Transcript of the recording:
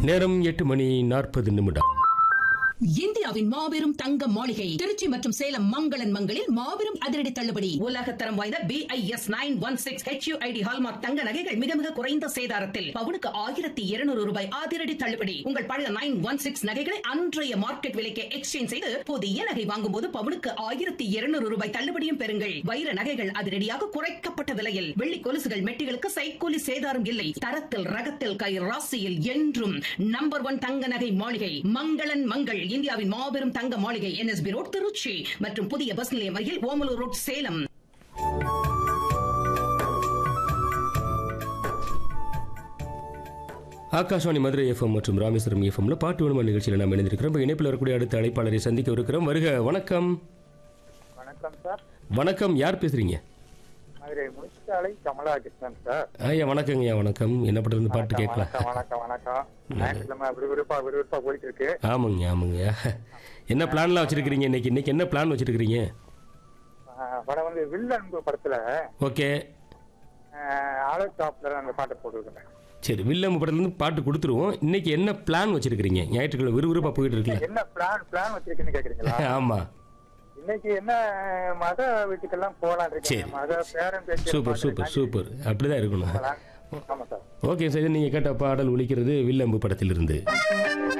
நேரம் எட்டு மணி நாற்பது நிமிடம் இந்தியாவின் மாபெரும் தங்க மாளிகை திருச்சி மற்றும் சேலம் மங்களன் மங்களில் மாபெரும் அதிரடி தள்ளுபடி உலக தரம் வாய்ந்த B I S nine one six HUID hallmark தங்க நகைகள் மிக மிக குறைந்த சேதாரத்தில் பவுனுக்கு ஆயிரத்தி இருநூறு ரூபாய் அதிரடி தள்ளுபடி உங்கள் பழைய நைன் ஒன் சிக்ஸ் நகைகளை அன்றைய மார்க்கெட் விலைக்கு எக்ஸ்சேஞ்ச் செய்து புதிய நகை வாங்கும் போது பவுனுக்கு ஆயிரத்தி இருநூறு ரூபாய் தள்ளுபடியும் பெறுங்கள் வைர நகைகள் அதிரடியாக குறைக்கப்பட்ட விலையில் வெள்ளி கொலுசுகள் மெட்டிகளுக்கு சைக்கூலி சேதாரம் இல்லை தரத்தில் ரகத்தில் கை ராசியில் என்றும் நம்பர் ஒன் தங்க நகை மாளிகை மங்களன் மங்கள் இந்தியாவின் மாபெரும் தங்க மாளிகை என்எஸ்பி ரோட் திருச்சி மற்றும் புதிய பஸ் நிலையம் அருகில் ஓமலூர் ரோட் சேலம் ஆகாஷவாணி மதுரை எஃப்எம் மற்றும் ராமேஸ்வரம் எஃப்எம்ல பாட்டு வேணுமா நிகழ்ச்சியில் நாம் இணைந்திருக்கிறோம் இப்போ இணைப்பில் வரக்கூடிய அடுத்த அழைப்பாளரை சந்திக்க இருக்கிறோம் வருக வணக்கம் வணக்கம் சார் வணக்கம் யார் பேசுறீங்க மதுரை முனிச்சாலை கமலாகிருஷ்ணன் சார் ஐயா வணக்கங்க ஐயா வணக்கம் என்ன பண்றது பாட்டு கேட்கலாம் வணக்கம் வணக்கம் வணக்கம் ஞாயிற்றுக்கிழமை விறுவிறுப்பா விறுவிறுப்பா போயிட்டு இருக்கு ஆமாங்க ஆமாங்க என்ன பிளான்லாம் வச்சிருக்கிறீங்க இன்னைக்கு இன்னைக்கு என்ன பிளான் வச்சிருக்கிறீங்க ஆஹ் படம் வந்து வில்லன் படத்துல ஓகே ஆலோக் டாப்ல அந்த பாட்டை போட்டுருக்கேன் சரி வில்லம் படத்துலேருந்து பாட்டு கொடுத்துருவோம் இன்னைக்கு என்ன பிளான் வச்சிருக்கிறீங்க ஞாயிற்றுக்கிழமை விறுவிறுப்பாக போயிட்டு இருக்குல்ல என்ன பிளான் பிளான் வச்சிருக்கேன்னு கேக்குறீங்களா ஆமாம் இன்னைக்கு என்ன மத வீட்டுக்கெல்லாம் போலாம் சரி. இருக்கேன் மத பேரன் பேச்சு சூப்பர் சூப்பர் சூப்பர் அப்படிதான் இருக்கணும் ஆமா சார் ஓகே சார் நீங்கள் கேட்ட பாடல் ஒலிக்கிறது வில்லம்பு படத்திலிருந்து